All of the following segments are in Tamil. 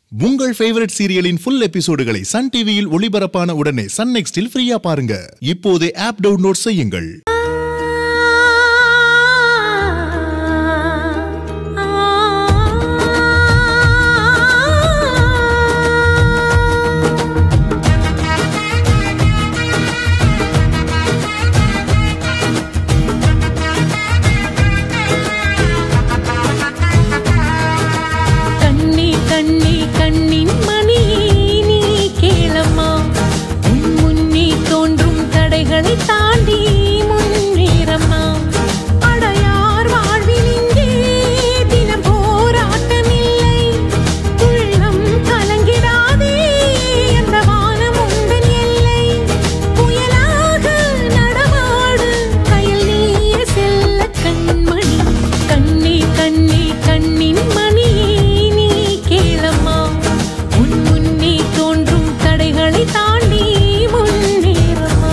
உங்கள் ஃபேவரட் சீரியலின் ஃபுல் எபிசோடுகளை சன் டிவியில் ஒளிபரப்பான உடனே சன் நெக்ஸ்டில் ஃப்ரீயா பாருங்க இப்போதே ஆப் டவுன்லோட் செய்யுங்கள் கண்ணே கண்ணே கண்ணின் மணி நீ கேளம்மா உன் முன்னே தோன்றும் தடைகளை தாண்டி முன்னேறம்மா அடையார் வாழ்வில் இங்கே தினம் போராட்டமில்லை உள்ளம் கலங்கிடாதே அந்த வானம் உந்தன் எல்லை புயலாக நடமாடு கயல் நீய செல்ல கண்மணி கண்ணே கண்ணே கண்ணின் மணி நீ கேளம்மா உன் முன்னே தோன்றும் தடைகளை தாண்டி முன்னேறம்மா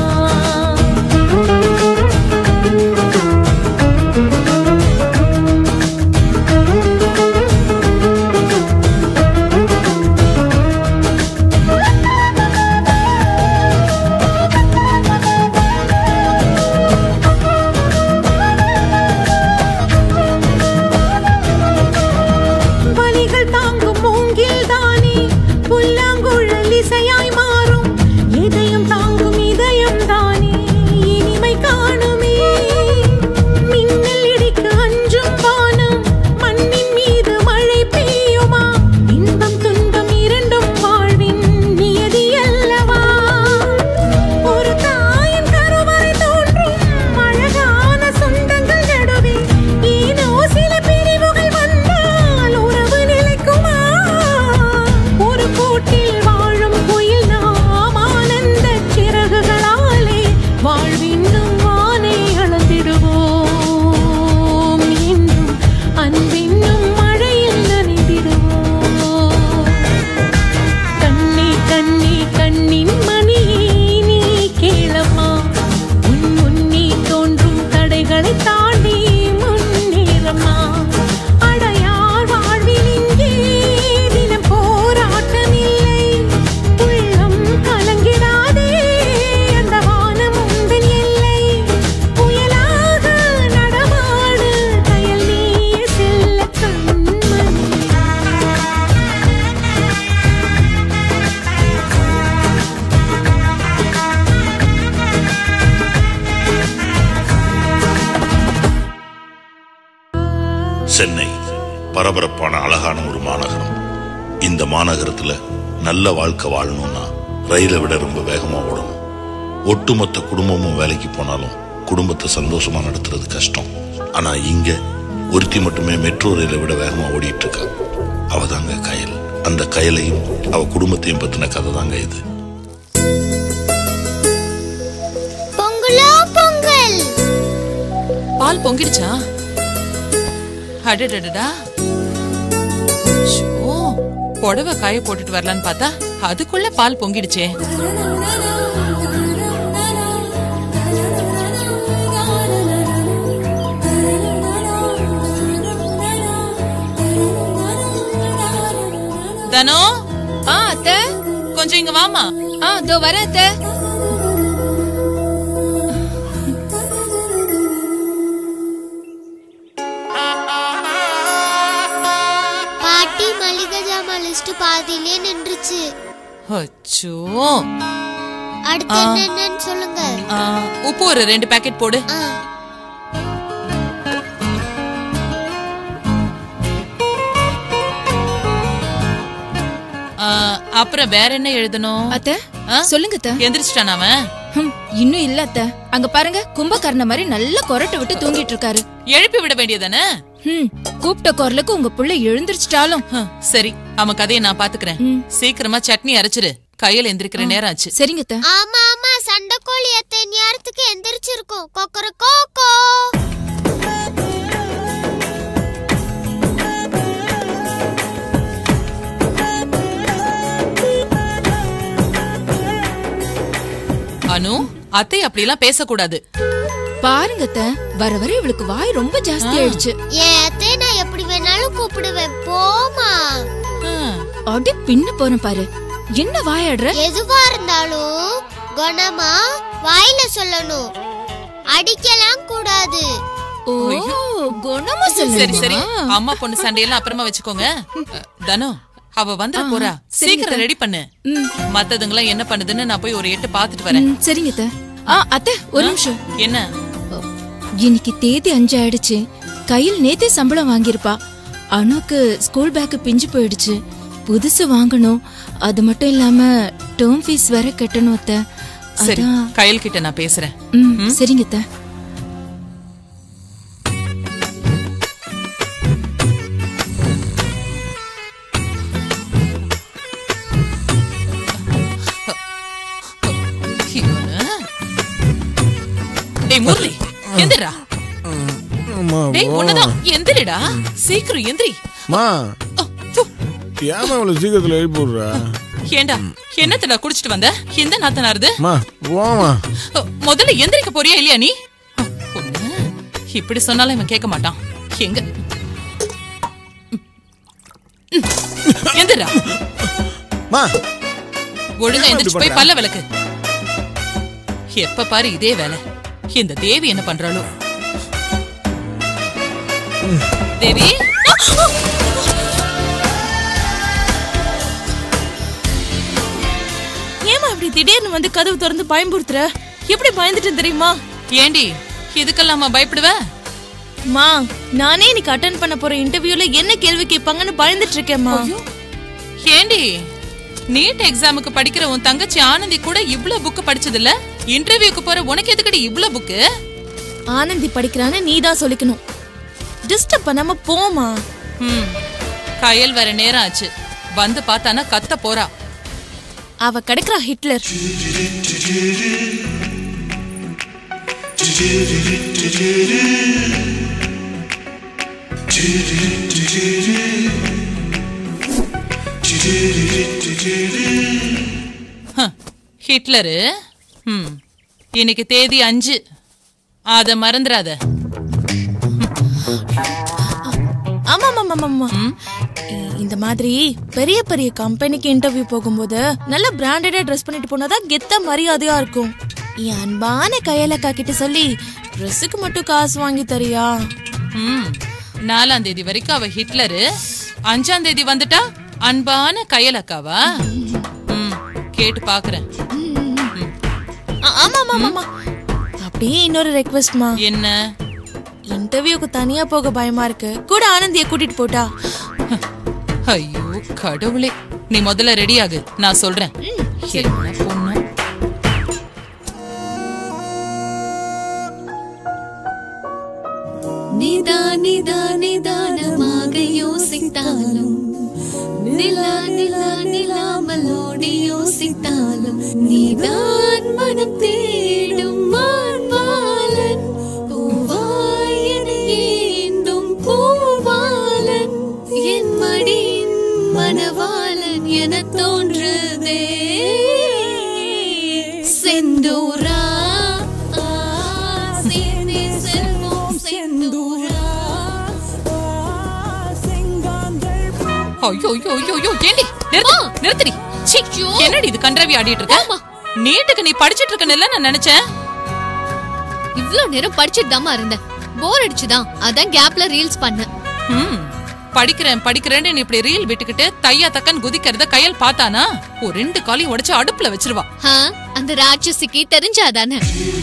வலிகள் தாங்கும் மூங்கில் தானே புல்லாங்குழல் இசையாய் மாறும் இதயம் தாங்கும் இதயம் தானே இனிமை காணுமே மின்னல் இடிக்கு அஞ்சும் வானம் மண்ணின் மீது மழை பெய்யுமா இன்பம் துன்பம் இரண்டும் வாழ்வின் நியதி அல்லவா ஒரு தாயின் கருவறை தோன்றும் அழகான சொந்தங்கள் நடுவே ஏனோ சில பிரிவுகள் வந்தால் உறவு நிலைக்குமா ஒரு கூட்டில் வாழும் குயில் நாம் ஆனந்த சிறகுகளாலே வாழ்வின்னும் வானை அளந்திடுவோம் என்றும் அன்பின்னும் மழையில் நனைந்திடுவோம் கண்ணே கண்ணே கண்ணின் மணி நீ கேளம்மா உன் முன்னே தோன்றும் தடைகளை தாண்டி முன்னேறம்மா அடையார் வாழ்வில் இங்கே தினம் போராட்டமில்லை உள்ளம் கலங்கிடாதே அந்த வானம் உந்தன் எல்லை புயலாக நடமாடு கயல் நீய செல்ல கண்மணி சென்னை பரபரப்பான அழகான ஒரு மாநகரம் இந்த மாநகரத்துல நல்ல வாழ்க்கை வாழணும்னா ரயிலை விட ரொம்ப வேகமா ஓடணும் ஒட்டுமொத்த குடும்பமும் வேலைக்கு போனாலும் குடும்பத்தை சந்தோஷமா நடத்துறது கஷ்டம் ஆனா இங்க ஒருத்தி மட்டுமே மெட்ரோ ரயிலை விட வேகமா ஓடிட்டு இருக்கா அவ தாங்க கயல் அந்த கயலையும் அவ குடும்பத்தையும் பத்தின கதை தாங்க இது பொங்கலோ பொங்கல் பால் பொங்கிடுச்சா அடடடடா ஷோ, புடவை காய போட்டுட்டு வரலான்னு பார்த்தா அதுக்குள்ள பால் பொங்கிடுச்சே தனோ ஆ அத்தை கொஞ்சம் இங்க வாமா ஆ இதோ வரேன் அத்தை பாட்டி மளிகை ஜாமான் லிஸ்ட் பாதியிலே நின்றுச்சு அச்சோ அடுத்து ஆ. என்னன்னு சொல்லுங்க ஆ, உப்பு ஒரு ரெண்டு பாக்கெட் போடு ஆ, ஆ, அப்புறம் வேற என்ன எழுதணும் அத்தை ஆ? சொல்லுங்க அத்தை எந்திரிச்சிட்டான் அவன் ஹம், இன்னும் இல்ல அத்தை அங்க பாருங்க கும்பகர்ண மாதிரி நல்ல கொரட்டை விட்டு தூங்கிட்டு இருக்காரு எழுப்பி விட வேண்டியதானே ஹம், கூப்பிட்ட குரலுக்கு உங்க புள்ள எழுந்திருச்சிட்டாலும் ஹம், சரி அவன் கதையை நான் பாத்துக்கிறேன் ம். சீக்கிரமா சட்னி அரைச்சிரு கையில எந்திரிக்கிற நேரம் ஆச்சு சரிங்க அத்தை ஆமா ஆமா சண்டைக்கோழி அத்தை நேரத்துக்கு எந்திரிச்சிருக்கும் கொக்கர கோக்கோ அனு அத்தை அப்படிலாம் பேசக்கூடாது பாருங்க அத்தை வர வர இவளுக்கு வாய் ரொம்ப ஜாஸ்தி ஆயிடுச்சு என் அத்தை நான் எப்படி வேணாலும் கூப்பிடுவேன் போமா ஹம், அடி பின்ன போறேன் பாரு என்ன வாயாடுற எதுவா இருந்தாலும் குணமா வாயில சொல்லணும் அடிக்கலாம் கூடாது ஓ குணமா சரி சரி சொல்லு அம்மா பொண்ணு சண்டையெல்லாம் அப்புறமா வச்சுக்கோங்க அஹ், தனு அவ வந்துட போறா சீக்கிரம் ரெடி பண்ணு மத்ததுங்களாம் என்ன பண்ணுதுன்னு நான் போய் ஒரு எட்டு பாத்துட்டு வரேன் ம், சரிங்க அத்தை ஆ அத்தை ஒரு நிமிஷம் என்ன இன்னைக்கு தேதி அஞ்சு ஆயிடுச்சு கையில் நேத்தே சம்பளம் வாங்கியிருப்பா அனுக்கு ஸ்கூல் பேக் பிஞ்சு போயிடுச்சு புதுசு வாங்கணும் அது மட்டும் இல்லாம டேர்ம் ஃபீஸ் வேற கட்டணும் அத்தை சரி அதான் கயல் கிட்ட நான் பேசுறேன் ம் சரிங்க அத்தை இவனு. டேய் முரளி எந்திரா அம்மா டேய் உன்னதான் எந்திரிடா சீக்கிரம் எந்திரி மா அ, ப்பு. ஏமா இவ்வளவு சீக்கிரத்துல எழுப்பி விடுற ஏண்டா என்னத்தடா குடிச்சிட்டு வந்த எந்த நாத்தனாருது அம்மா போமா அ, முதல்ல எந்திரிக்க போறியா இல்லையா நீ அ, பொண்ணு இப்படி சொன்னாலும் இவன் கேட்க மாட்டான் எங்க ம். ம். எந்திரா மா ஒழுங்கா ஏன் எந்திரிச்சு இப்படி போய் பண்ற? பல்ல விளக்கு எப்ப பாரு இதே வேலை இந்த தேவி என்ன பண்றாளோ தேவி ஏமா இப்படி திடீர்னு வந்து கதவு திறந்து பயம்புறுத்துற எப்படி பயந்துட்டேன் தெரியுமா ஏண்டி இதுக்கெல்லாமா பயப்படுவ மா நானே இன்னைக்கு அட்டன் பண்ண போற இன்டர்வியூல என்ன கேள்வி கேட்பாங்கன்னு பயந்துட்டு இருக்கேம்மா ஏண்டி நீட் எக்ஸாமுக்கு படிக்கிற உன் தங்கச்சி ஆனந்தி கூட இவ்ளோ புக் படிச்சது இல்ல இன்டர்வியூக்கு போற உனக்கு எதுக்கடி இவ்ளோ புக்கு ஆனந்தி படிக்கிறான்னு நீ தான் சொல்லிக்கணும் டிஸ்டர்ப் பண்ணாம போமா ம் கயல் வர நேரம் ஆச்சு வந்து பார்த்தானா கத்த போறா அவ கிடைக்கிறா ஹிட்லர் ஹ, ஹிட்லரு ம் இன்னைக்கு தேதி அஞ்சு அத மறந்துடாத ஆமா ஆமா ஆமா ஆமா இ- இந்த மாதிரி பெரிய பெரிய கம்பெனிக்கு இன்டர்வியூ போகும்போது நல்ல பிராண்டடா ட்ரெஸ் பண்ணிட்டு போனாதான் கெத்த மரியாதையா இருக்கும் என் அன்பான கையலக்கா கிட்ட சொல்லி ட்ரெஸ்ஸுக்கு மட்டும் காசு வாங்கி தரியா ம் நாலாம் தேதி வரைக்கும் அவ ஹிட்லரு அஞ்சாம் தேதி வந்துட்டா அன்பான கயல் அக்காவா ம் கேட்டு பாக்குறேன் ஆ- ஆமா ஆமா ஆமா, ஆமா அப்படியே இன்னொரு ரெக்வெஸ்ட்மா என்ன இன்டர்வியூக்கு தனியா போக பயமா இருக்கு கூட ஆனந்திய கூட்டிட்டு போட்டா ஐயோ கடவுளே நீ முதல்ல ரெடி ஆகு நான் சொல்றேன் என்ன பொண்ணு நிதா நிதா நிதானமாக யோசித்தாலும் நிலா நிலா நிலாமலோடி யோசித்தாலும் நீதான் மனம் தேடும் மார்பாலன் பூவாயன ஏந்தும் பூவாலன் என் மடியின் மணவாளன் என தோன்றுதே செந்தூரா ஆ, சேர்ந்தே செல்வோம் செந்தூரா ஐயோ ஐயோ ஐயோ ஐயோ ஏண்டி நிறுத்து நிறுத்துடி சீ, என்னடி இது கன்றாவி ஆடிட்டு இருக்க நீட்டுக்கு நீ படிச்சிட்டு இருக்கன்னு நான் நினைச்சேன் இவ்ளோ நேரம் படிச்சிட்டு தாமா இருந்தேன் போர் அடிச்சுதான் அதான் கேப்ல ரீல்ஸ் பண்ணேன் ம் படிக்கிறேன் படிக்கிறேன்னு நீ இப்படி ரீல் விட்டுக்கிட்டு தையா தக்கன் குதிக்கிறத கையல் பார்த்தானா ஒரு ரெண்டு காலையும் உடைச்சு அடுப்புல வச்சிருவா ஆ, அந்த ராட்சசிக்கு தெரிஞ்சாதானே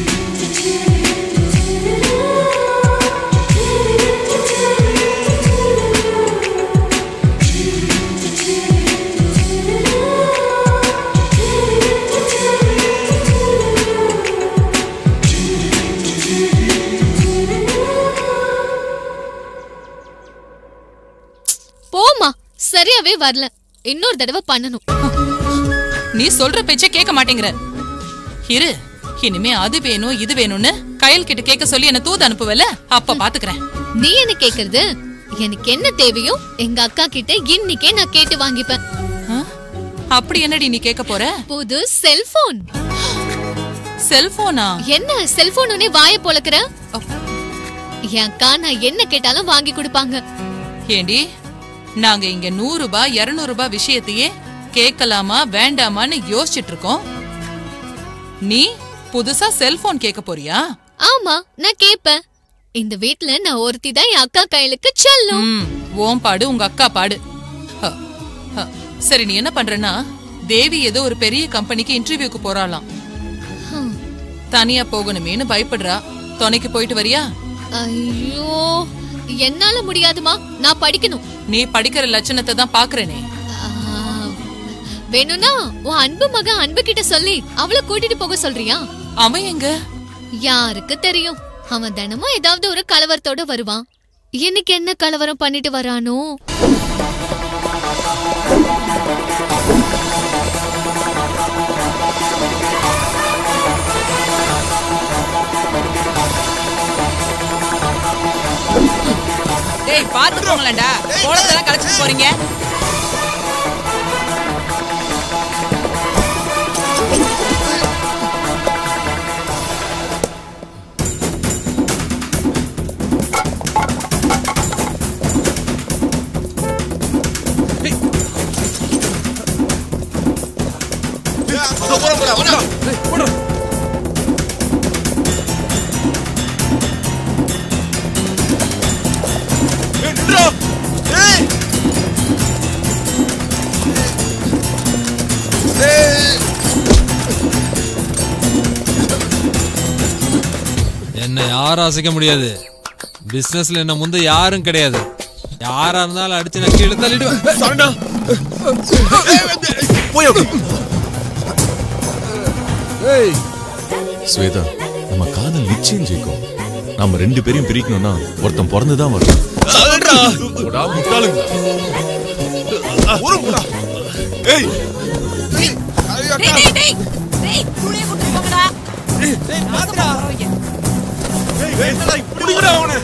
போமா சரியாவே வரல இன்னொரு தடவை பண்ணணும் நீ சொல்ற பேச்ச கேட்க மாட்டேங்கிற இரு இனிமே அது வேணும் இது வேணும்னு கயல் கிட்ட கேட்க சொல்லி என்ன தூது அனுப்புவல அப்ப பாத்துக்கிறேன் நீ என்ன கேக்குறது எனக்கு என்ன தேவையோ எங்க அக்கா கிட்ட இன்னைக்கே நான் கேட்டு வாங்கிப்பேன் ஆ? அப்படி என்னடி நீ கேட்க போற புது செல்போன் செல்போனா என்ன செல்போன் உடனே வாய பொளக்குற என் அக்கா நான் என்ன கேட்டாலும் வாங்கி கொடுப்பாங்க ஏண்டி நாங்க இங்க நூறு ரூபாய் இருநூறு ரூபாய் விஷயத்தையே கேட்கலாமா வேண்டாமான்னு யோசிச்சுட்டு இருக்கோம் நீ புதுசா செல்போன் கேட்க போறியா ஆமா நான் கேப்பேன் இந்த வீட்ல நான் ஒருத்தி தான் என் அக்கா கையிலுக்கு செல்லும் ம் ஓம் பாடு உங்க அக்கா பாடு ஹ, ஹ. சரி நீ என்ன பண்றன்னா தேவி ஏதோ ஒரு பெரிய கம்பெனிக்கு இன்டர்வியூக்கு போறாளாம் ஹம். தனியா போகணுமேனு பயப்படுறா துணைக்கு போயிட்டு வரியா ஐயோ என்னால முடியாதுமா நான் படிக்கணும் நீ படிக்கிற லட்சணத்தை தான் பாக்குறேனே ஆ, வேணும்னா உன் அன்பு மகன் அன்பு கிட்ட சொல்லி அவளை கூட்டிட்டு போக சொல்றியா அவன் எங்க யாருக்கு தெரியும் அவன் தினமும் ஏதாவது ஒரு கலவரத்தோட வருவான் இன்னைக்கு என்ன கலவரம் பண்ணிட்டு வரானோ டேய் பாத்து போங்களேன்டா கோலத்தெல்லாம் கலைச்சிட்டு போறீங்க என்னை யாரும் அசைக்க முடியாது பிசினஸ்ல என்ன முந்த யாரும் கிடையாது யாரா இருந்தாலும் அடிச்சு நான் கீழே தள்ளிடுவேன் ஏய் ஸ்வேதா நம்ம காதல் நிச்சயம் ஜெயிக்கும் நம்ம ரெண்டு பேரையும் பிரிக்கணும்னா ஒருத்தன் பிறந்துதான் வரும் போடா, முட்டாளுங்க. ஏய் புடிங்கடா அவனை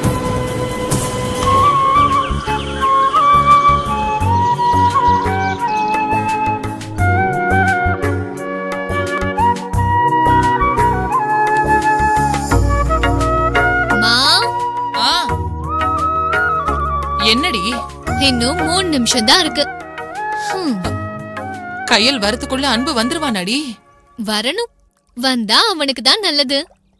மா ஆ என்னடி இன்னும் மூணு நிமிஷம் தான் இருக்கு ஹம், கையில் வரத்துக்குள்ள அன்பு வந்துருவானாடி வரணும் வந்தா அவனுக்கு தான் நல்லது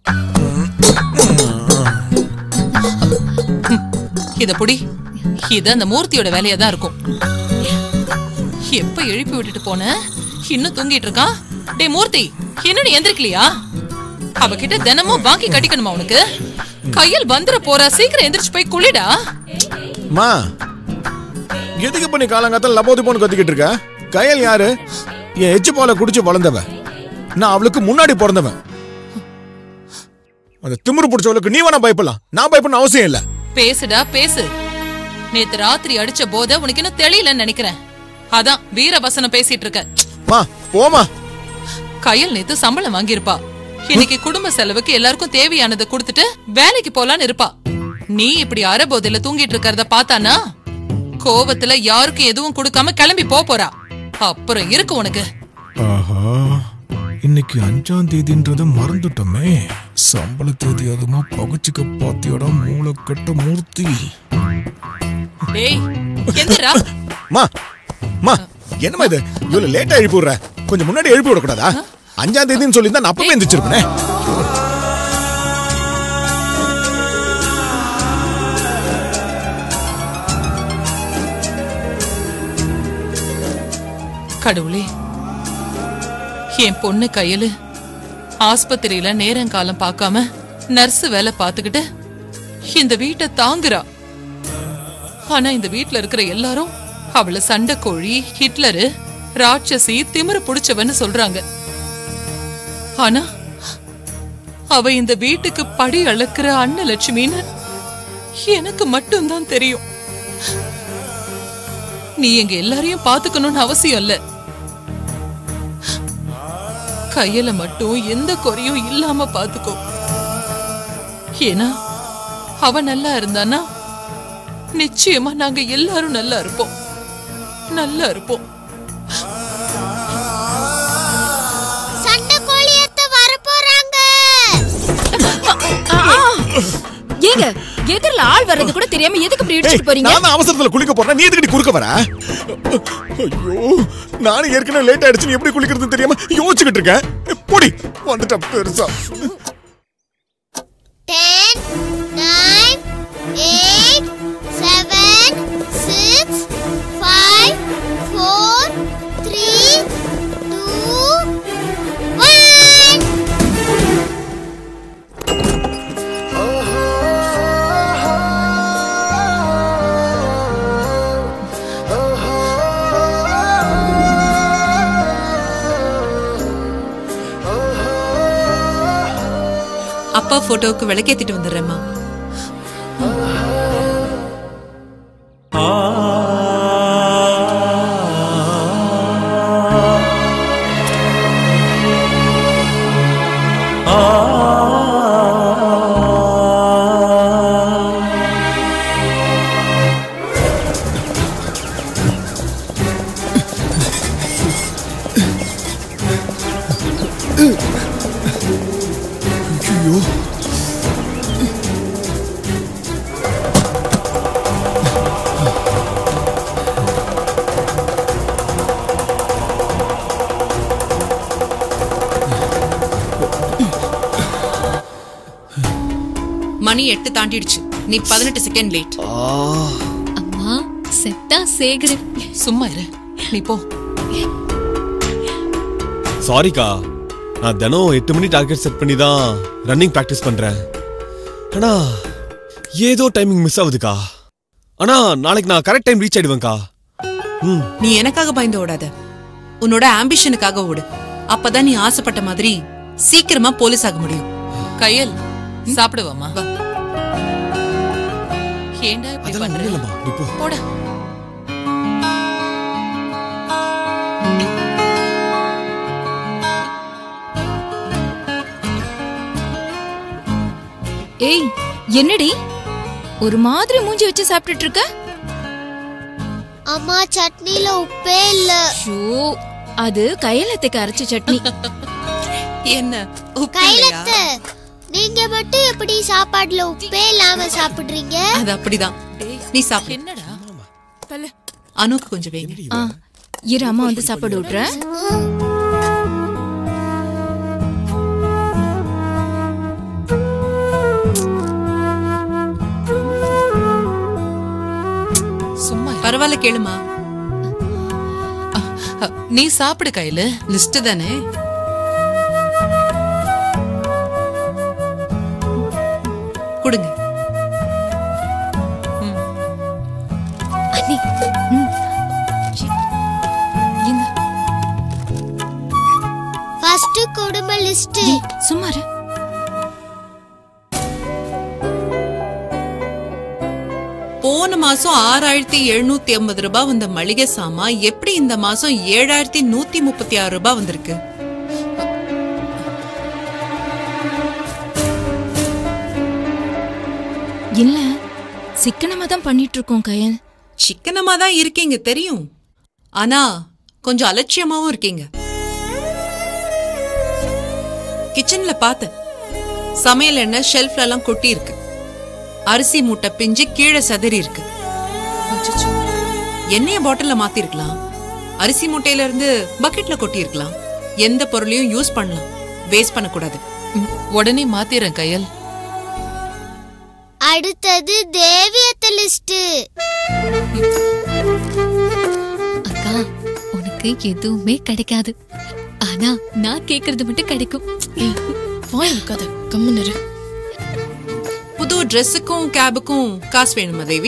இத புடி இது அந்த மூர்த்தியோட வேலையா தான் இருக்கும் எப்ப எழுப்பி விட்டுட்டு போன இன்னும் தூங்கிட்டு இருக்கான் டேய் மூர்த்தி இன்னும் நீ எந்திரிக்கலையா அவகிட்ட தினமும் பாக்கி கட்டிக்கணுமா உனக்கு கையில் வந்துட போறா சீக்கிரம் எந்திரிச்சு போய் குளிடா மா எதுக்கு பண்ணி காலங்காத்தால லபோதி போன்னு கத்திக்கிட்டு இருக்க கையல் யாரு என் எச்சு பாலை குடிச்சு வளர்ந்தவன் நான் அவளுக்கு முன்னாடி பிறந்தவன் அந்த திமிரு பிடிச்சவளுக்கு நீ வேணா பயப்படலாம் நான் பயப்படணும் அவசியம் இல்ல பேசுடா பேசு நேத்து ராத்திரி அடிச்ச போத உனக்கு இன்னும் தெளியலன்னு நினைக்கிறேன் அதான் வீரவசனம் பேசிட்டு இருக்க மா போமா கையில் நேத்து சம்பளம் வாங்கியிருப்பா இன்னைக்கு குடும்ப செலவுக்கு எல்லாருக்கும் தேவையானதை கொடுத்துட்டு வேலைக்கு போலான்னு இருப்பா நீ இப்படி அரைபோதையில தூங்கிட்டு இருக்கறத பார்த்தானா கோவத்துல யாருக்கும் எதுவும் கொடுக்காம கிளம்பி போப் போறா அப்புறம் இருக்கு உனக்கு ஆஹா இன்னைக்கு அஞ்சாம் தேதின்றத மறந்துட்டோமே சம்பள தேதி அதுமா பகுச்சுக்க பாத்தியோட மூளைக்கட்ட மூர்த்தி டேய் எந்திரா மா மா என்னம்மா இது இவ்வளவு லேட்டா எழுப்பி விடுற கொஞ்சம் முன்னாடி எழுப்பி விடக்கூடாதா அஞ்சாம் தேதின்னு சொல்லி நான் அப்பவே எந்திரிச்சிருப்பேனே கடவுளே என் பொண்ணு கையில ஆஸ்பத்திரியில நேரங்காலம் பார்க்காம நர்ஸ் வேலை பார்த்துக்கிட்டு இந்த வீட்டை தாங்குறா ஆனா இந்த வீட்ல இருக்கிற எல்லாரும் அவள சண்டைக்கோழி ஹிட்லரு ராட்சசி திமிரு புடிச்சவன்னு சொல்றாங்க ஆனா அவ இந்த வீட்டுக்கு படி அளக்குற அன்னலட்சுமின்னு எனக்கு மட்டும்தான் தெரியும் நீ எங்க எல்லாரையும் பாத்துக்கணும்னு அவசியம் இல்ல கையில மட்டும் எந்த குறையும் இல்லாம பாத்துக்கோ ஏன்னா அவ நல்லா இருந்தானா நிச்சயமா நாங்க எல்லாரும் நல்லா இருப்போம் நல்லா இருப்போம் சண்டை கோழியத்தை வர போறாங்க ஏங்க எதிரில ஆள் வர்றது கூட தெரியாம எதுக்கு இப்படி ஏய், இடிச்சிட்டு போறீங்க நான் தான் அவசரத்துல குளிக்க போறேன் நீ எதுக்கு குறுக்க வர ஐயோ நானும் ஏற்கனவே லேட் ஆயிடுச்சுன்னு எப்படி குளிக்கிறதுன்னு தெரியாம யோசிச்சுக்கிட்டு இருக்கேன் பொடி வந்துட்டேன் பெருசா ten nine eight seven six five four three two one அப்பா போட்டோவுக்கு விளக்கேத்திட்டு வந்துடுறேம்மா ஐயோ மணி எட்டு தாண்டிடுச்சு நீ பதினெட்டு செகண்ட் லேட் அம்மா செத்தா சேகரன் சும்மா இரு நீ போ சாரிக்கா நான் தினம் எட்டு மணி டார்கெட் செட் பண்ணி தான் ரன்னிங் ப்ராக்டிஸ் பண்றேன் ஆனா ஏதோ டைமிங் மிஸ் ஆகுதுக்கா ஆனா நாளைக்கு நான் கரெக்ட் டைம் ரீச் ஆயிடுவேன்க்கா ம் நீ எனக்காக பயந்து ஓடாத உன்னோட ஆம்பிஷனுக்காக ஓடு அப்பதான் நீ ஆசைப்பட்ட மாதிரி சீக்கிரமா போலீஸ் ஆக முடியும் கையல் சாப்பிடுவாமா ஏண்டா இப்படி அதெல்லாம் பண்ற ஒண்ணும் இல்லம்மா நீ போ போட ஏய் என்னடி ஒரு மாதிரி மூஞ்சி வச்சு சாப்பிட்டுட்டு இருக்க அம்மா சட்னில உப்பே இல்ல ஷோ அது கையலத்துக்கு அரைச்ச சட்னி என்ன உப்பு இல்லையா? கைலத்து நீங்க மட்டும் எப்படி சாப்பாடுல உப்பே இல்லாம சாப்பிடுறீங்க அது அப்படிதான் நீ சாப்பிடு என்னடா அனுக்கு கொஞ்சம் வேங்க ஆ இரு அம்மா வந்து சாப்பாடு விட்டுறேன் சும்மா இரு. பரவாயில்ல கேளுமா அ, நீ சாப்பிடு கையில லிஸ்ட் தானே கொடுங்க அண்ணி ம். சி. இந்தா. ஃபர்ஸ்ட் குடும்ப லிஸ்ட் ஏய், சும்மா இரு. போன மாசம் ஆறாயிரத்தி எழுநூத்தி ஐம்பது ரூபாய் வந்த மளிகை சாமா எப்படி இந்த மாசம் ஏழாயிரத்தி நூத்தி முப்பத்தி ஆறு ரூபாய் வந்திருக்கு இல்ல சிக்கனமா தான் பண்ணிட்டு இருக்கோம் கயல் சிக்கனமா தான் இருக்கீங்க தெரியும் ஆனா கொஞ்சம் அலட்சியமாவும் இருக்கீங்க கிச்சன்ல பார்த்தேன் சமையல் எண்ணெய் ஷெல்ஃப்ல எல்லாம் கொட்டி இருக்கு அரிசி மூட்டை பிஞ்சு கீழே சதறி இருக்கு அச்சச்சோ. எண்ணெய பாட்டில்ல மாத்திருக்கலாம் அரிசி மூட்டையில இருந்து பக்கெட்ல கொட்டி இருக்கலாம் எந்த பொருளையும் யூஸ் பண்ணலாம் வேஸ்ட் பண்ணக்கூடாது ம், உடனே மாத்திரேன் கையல் அடுத்தது தேவியத்த லிஸ்ட் அக்கா உனக்கு எதுவுமே கிடைக்காது ஆனா நான் கேக்குறது மட்டும் கிடைக்கும் வாய் இருக்காத கம்முன்னு இரு. புது ட்ரெஸ்ஸுக்கும் கேபுக்கும் காசு வேணுமா தேவி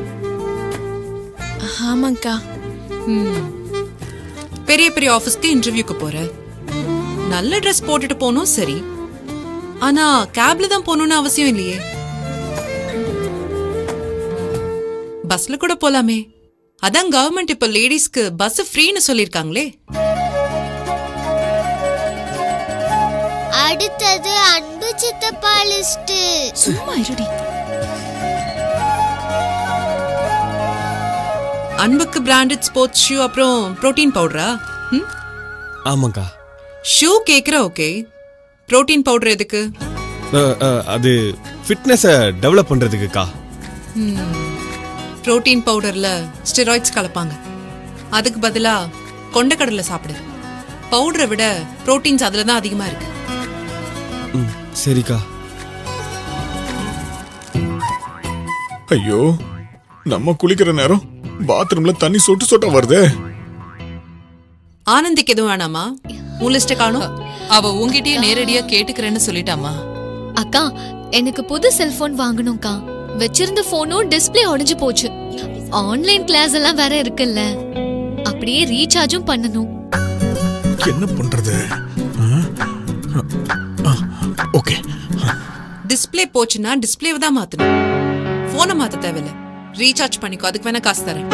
ஆமாக்கா ம். பெரிய பெரிய ஆபீஸ்க்கு இன்டர்வியூக்கு போற நல்ல ட்ரெஸ் போட்டுட்டு போகணும் சரி ஆனா கேப்ல தான் போகணும்னு அவசியம் இல்லையே பஸ்ல கூட போலாமே அதான் கவர்மெண்ட் இப்ப லேடிஸ்க்கு பஸ் ஃப்ரீன்னு சொல்லிருக்காங்களே அடுத்தது அன்பு சித்தப்பா லிஸ்ட் சும்மா இருடி அன்புக்கு பிராண்டட் ஸ்போர்ட்ஸ் ஷூ அப்புறம் புரோட்டீன் பவுடரா ம் ஆமாக்கா ஷூ கேக்குற ஓகே புரோட்டீன் பவுடர் எதுக்கு அ, அ, அது ஃபிட்னஸை டெவலப் பண்றதுக்குக்கா புரோட்டீன் பவுடர்ல ஸ்டெராய்ட்ஸ் கலப்பாங்க அதுக்கு பதிலா கொண்டக்கடலை சாப்பிடு பவுடரை விட புரோட்டீன்ஸ் அதுல தான் அதிகமா இருக்கு ம் சரிக்கா ஐயோ நம்ம குளிக்கிற நேரம் பாத்ரூம்ல தண்ணி சொட்டு சொட்டா வருதே ஆனந்திக்கு எதுவும் வேணாமா உன் லிஸ்ட காணும் அவ உன்கிட்டயே நேரடியா கேட்டுக்கிறேன்னு சொல்லிட்டாமா அக்கா எனக்கு புது செல்போன் வாங்கணும்க்கா வச்சிருந்த போனும் டிஸ்ப்ளே உடைஞ்சு போச்சு ஆன்லைன் கிளாஸ் எல்லாம் வேற இருக்குல்ல அப்படியே ரீசார்ஜும் பண்ணணும் என்ன பண்றது ஓகே டிஸ்ப்ளே போச்சுன்னா டிஸ்ப்ளேவை தான் மாத்தணும் போனை மாத்த தேவையில்ல ரீசார்ஜ் பண்ணிக்கோ அதுக்கு வேணா காசு தரேன்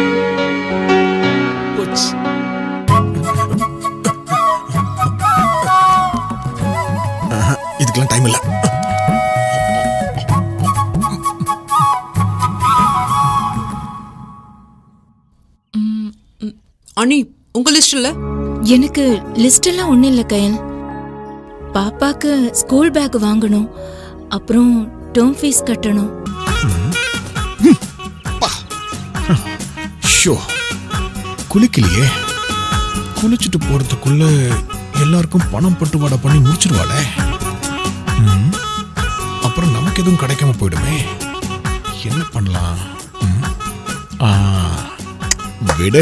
இதுக்கெல்லாம் டைம் இல்ல அனி உங்க லிஸ்ட் இல்ல எனக்கு லிஸ்ட் எல்லாம் ஒண்ணும் இல்ல கயல் பாப்பாக்கு ஸ்கூல் பேக் வாங்கணும் அப்புறம் டேர்ம் ஃபீஸ் கட்டணும் ஷோ குளிக்கலையே குளிச்சுட்டு போறதுக்குள்ள எல்லாருக்கும் பணம் பட்டுவாடா பண்ணி முடிச்சிருவாளே ம், அப்புறம் நமக்கு எதுவும் கிடைக்காம போயிடுமே என்ன பண்ணலாம் ம், ஆ, விடு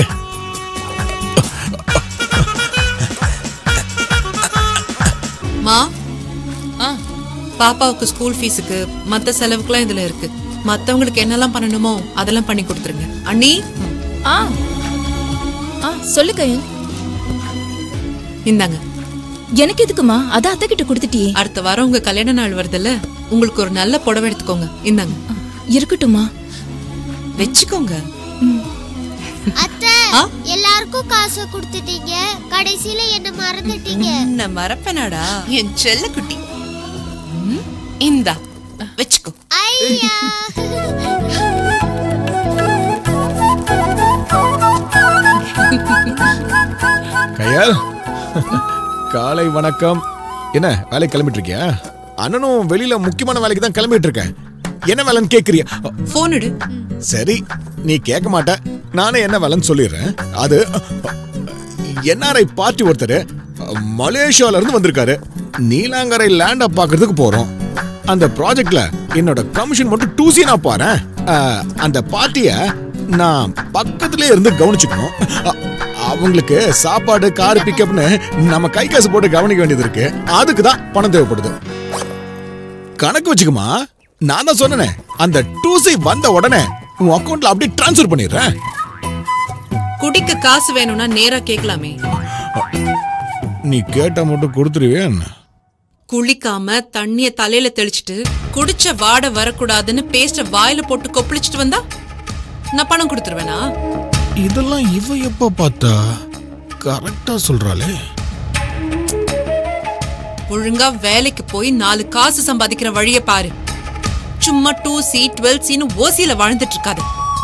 மா ஆ பாப்பாவுக்கு ஸ்கூல் ஃபீஸுக்கு மத்த செலவுக்குலாம் இதுல இருக்கு மத்தவங்களுக்கு என்னெல்லாம் பண்ணணுமோ அதெல்லாம் பண்ணி கொடுத்துருங்க அண்ணி ஆ ஆ சொல்லு கயல் இந்தாங்க எனக்கு எதுக்குமா அதான் அத்தை கிட்ட கொடுத்துட்டியே அடுத்த வாரம் உங்க கல்யாண நாள் வருதுல்ல உங்களுக்கு ஒரு நல்ல புடவை எடுத்துக்கோங்க இந்தாங்க இருக்கட்டுமா வச்சுக்கோங்க அத்தை ஆ? எல்லாருக்கும் காசு கொடுத்துட்டீங்க கடைசியில என்ன மறந்துட்டீங்க என்ன மறப்பனாடா என் செல்ல குட்டி இந்தா வச்சுக்கோ ஐயா கையால் காலை வணக்கம் என்ன வேலைக்கு கிளம்பிட்டு இருக்கியா அண்ணனும் வெளியில முக்கியமான வேலைக்கு தான் கிளம்பிட்டு இருக்கேன் என்ன வேலைன்னு கேக்குறியா போன் எடு சரி நீ கேட்க மாட்ட நானே என்ன வேலைன்னு சொல்லிடுறேன் அது என்ஆர்ஐ பார்ட்டி ஒருத்தர் மலேசியால இருந்து வந்திருக்காரு நீலாங்கரை லேண்ட பாக்குறதுக்கு போறோம் அந்த ப்ராஜெக்ட்ல என்னோட கமிஷன் மட்டும் டூசி நான் பாறேன் அந்த பார்ட்டிய நான் பக்கத்திலே இருந்து கவனிச்சுக்கணும் அ- அவங்களுக்கு சாப்பாடு கார் பிக்கப்னு நம்ம கை காசு போட்டு கவனிக்க வேண்டியது இருக்கு அதுக்கு தான் பணம் தேவைப்படுது கணக்கு வச்சுக்குமா நான் தான் சொன்னேனே அந்த டூசி வந்த உடனே உன் அக்கவுண்ட்ல அப்படியே ட்ரான்ஸ்ஃபர் பண்ணிடுறேன் குடிக்க காசு வேணும்னா நேரா கேட்கலாமே நீ கேட்டா மட்டும் கொடுத்துருவே என்ன குளிக்காம தண்ணிய தலையில தெளிச்சிட்டு குடிச்ச வாடை வரக்கூடாதுன்னு பேஸ்ட வாயில போட்டு கொப்பளிச்சிட்டு வந்தா நான் பணம் கொடுத்துருவேனா இதெல்லாம் இவ எப்ப பார்த்தா கரெக்டா சொல்றாளே ஒழுங்கா வேலைக்கு போய் நாலு காசு சம்பாதிக்கிற வழிய பாரு சும்மா டூ சி டுவெல் சின்னு ஓசியில வாழ்ந்துட்டு இருக்காது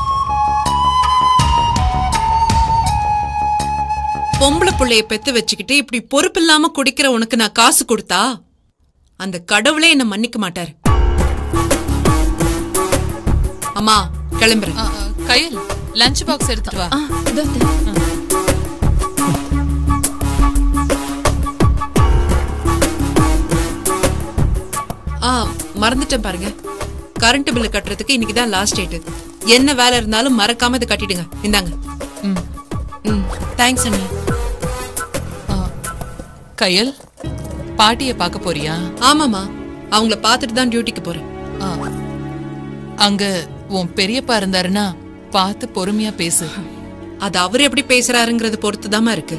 பொம்பளை புள்ளைய பெத்து வச்சுக்கிட்டு இப்படி பொறுப்பில்லாம குடிக்கிற உனக்கு நான் காசு கொடுத்தா அந்த கடவுளே என்ன மன்னிக்க மாட்டாரு அம்மா கிளம்புறேன் ஆ, ஆ, கயல் லஞ்ச் பாக்ஸ் எடுத்துட்டு வா ஆ இதோ இதோ. ஆ மறந்துட்டேன் பாருங்க கரண்ட் பில்லு கட்டுறதுக்கு இன்னைக்கு தான் லாஸ்ட் டேட் என்ன வேலை இருந்தாலும் மறக்காம இதை கட்டிடுங்க இந்தாங்க ம். ம் தேங்க்ஸ் அண்ணி ஆ, கயல் பாட்டிய பார்க்க போறியா ஆமாமா அவங்கள பார்த்துட்டு தான் டியூட்டிக்கு போறேன் ஆ. அங்க உன் பெரியப்பா இருந்தாருன்னா பார்த்து பொறுமையா பேசு அது அவர் எப்படி பேசுறாருங்கிறது பொறுத்து இருக்கு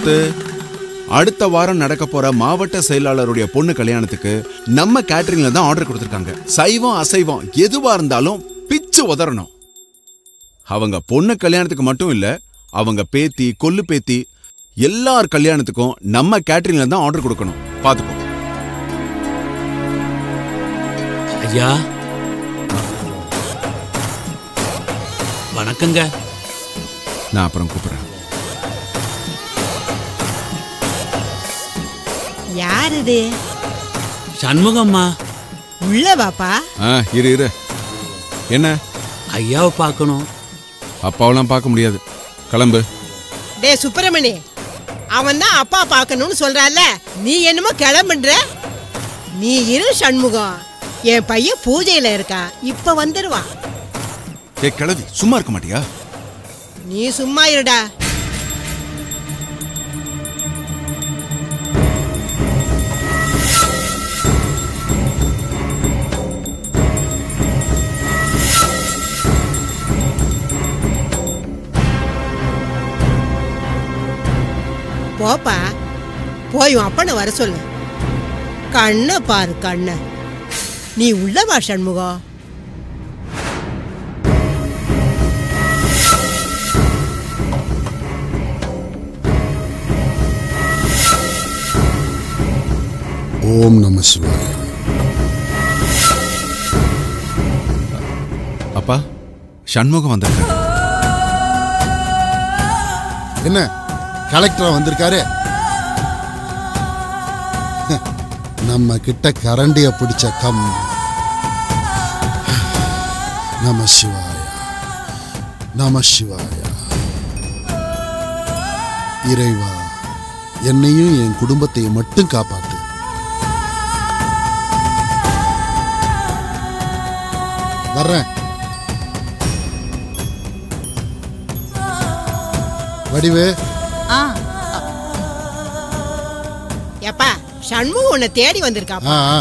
முத்து அடுத்த வாரம் நடக்க போற மாவட்ட செயலாளருடைய பொண்ணு கல்யாணத்துக்கு நம்ம கேட்டரிங்ல தான் ஆர்டர் கொடுத்துருக்காங்க சைவம் அசைவம் எதுவா இருந்தாலும் பிச்சு உதறணும் அவங்க பொண்ணு கல்யாணத்துக்கு மட்டும் இல்ல அவங்க பேத்தி கொல்லு பேத்தி எல்லார் கல்யாணத்துக்கும் நம்ம கேட்டரிங்ல தான் ஆர்டர் கொடுக்கணும் பாத்துக்கோ ஐயா வணக்கங்க நான் அப்புறம் கூப்பிடுறேன் யார் இது சண்முகம்மா உள்ள வாப்பா ஆ இரு இரு என்ன ஐயாவை பார்க்கணும் அப்பாவெல்லாம் பார்க்க முடியாது கிளம்பு டே சுப்பிரமணி அவன் தான் அப்பா பார்க்கணும்னு சொல்றான்ல நீ என்னமோ கிளம்புன்ற நீ இரு சண்முகம் என் பையன் பூஜையில இருக்கான் இப்ப வந்துருவான் ஏ கிளவி சும்மா இருக்க மாட்டியா நீ சும்மா இருடா போப்பா போய் உன் அப்பனை வர சொல்லு கண்ணை பாரு கண்ணை நீ உள்ள வா சண்முகம் ஓம் நம சிவாய அப்பா சண்முகம் வந்திருக்காரு என்ன கலெக்டரா வந்திருக்காரு நம்ம கிட்ட கரண்டிய பிடிச்ச கம் நம சிவாய நம சிவாய இறைவா என்னையும் என் குடும்பத்தையும் மட்டும் காப்பாத்து வர்றேன் வடிவு ஆ எப்பா சண்முகம் உன்னை தேடி வந்திருக்காப்பா ஆ ஆ.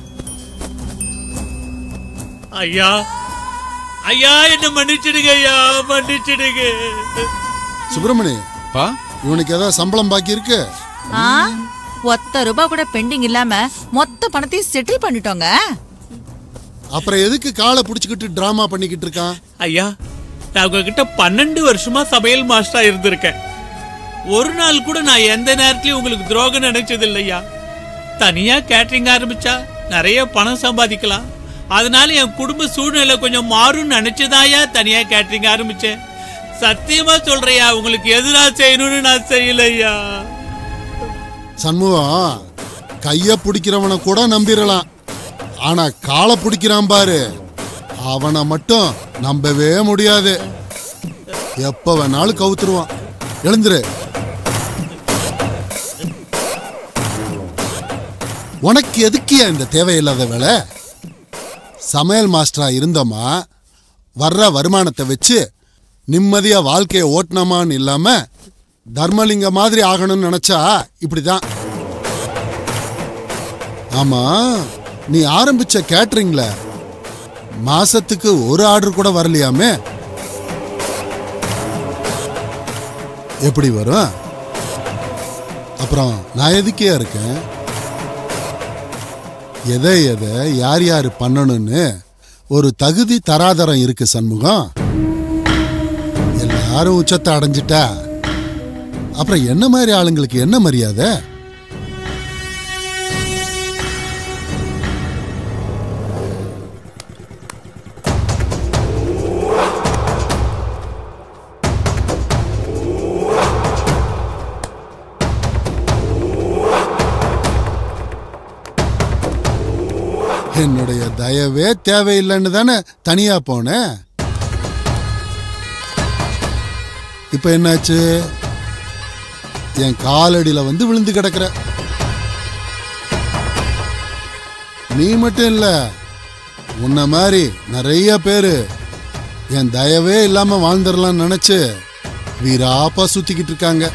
ஐயா ஐயா என்ன மன்னிச்சிடுங்க ஐயா மன்னிச்சிடுங்க சுப்பிரமணி பா இவனுக்கு ஏதாவது சம்பளம் பாக்கி இருக்கு ஆ ஒத்த ரூபா கூட பெண்டிங் இல்லாம மொத்த பணத்தையும் செட்டில் பண்ணிட்டோங்க அப்புறம் எதுக்கு காலை புடிச்சுக்கிட்டு டிராமா பண்ணிக்கிட்டு இருக்கான் ஐயா நான் உங்ககிட்ட பன்னெண்டு வருஷமா சமையல் மாஸ்டரா இருந்திருக்கேன் ஒரு நாள் கூட நான் எந்த நேரத்திலயும் உங்களுக்கு துரோகம் நினைச்சது இல்லையா தனியா கேட்டரிங் ஆரம்பிச்சா நிறைய பணம் சம்பாதிக்கலாம் அதனால என் குடும்ப சூழ்நிலை கொஞ்சம் மாறும்னு நினைச்சதாயா தனியா கேட்டரிங் ஆரம்பிச்சேன் சத்தியமா சொல்றையா உங்களுக்கு எதிரா செய்யணும்னு நான் செய்யலையா சண்முகம் கைய பிடிக்கிறவனை கூட நம்பிடலாம் ஆனா காலை பிடிக்கிறான் பாரு அவனை மட்டும் நம்பவே முடியாது எப்ப வேணாலும் கவுத்துருவான் எழுந்துரு உனக்கு எதுக்கியா இந்த தேவையில்லாத வேலை சமையல் மாஸ்டரா இருந்தோமா வர்ற வருமானத்தை வச்சு நிம்மதியா வாழ்க்கையை ஓட்டினோமான்னு இல்லாம தர்மலிங்க மாதிரி ஆகணும்னு நினைச்சா இப்படிதான் ஆமா நீ ஆரம்பிச்ச கேட்டரிங்ல மாசத்துக்கு ஒரு ஆர்டர் கூட வரலையாமே எப்படி வரும் அப்புறம் நான் எதுக்கே இருக்கேன் எதை எதை யார் யார் பண்ணணும்னு ஒரு தகுதி தராதரம் இருக்கு சண்முகம் எல்லாரும் உச்சத்தை அடைஞ்சிட்டா அப்புறம் என்ன மாதிரி ஆளுங்களுக்கு என்ன மரியாதை என்னுடைய தயவே தேவையில்லைன்னு தானே தனியா போனேன் இப்ப என்னாச்சு என் காலடியில வந்து விழுந்து கிடக்குற நீ மட்டும் இல்ல உன்ன மாதிரி நிறைய பேரு என் தயவே இல்லாம வாழ்ந்துடலாம்னு நினைச்சு வீராப்பா சுத்திக்கிட்டு இருக்காங்க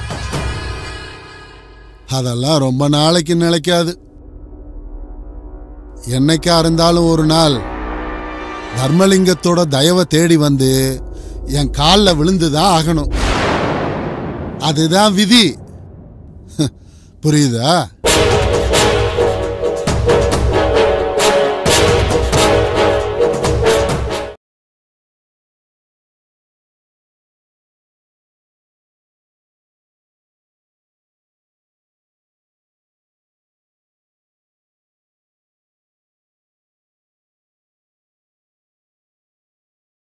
அதெல்லாம் ரொம்ப நாளைக்கு நிலைக்காது என்னைக்கா இருந்தாலும் ஒரு நாள் தர்மலிங்கத்தோட தயவை தேடி வந்து என் காலில் விழுந்துதான் ஆகணும் அதுதான் விதி புரியுதா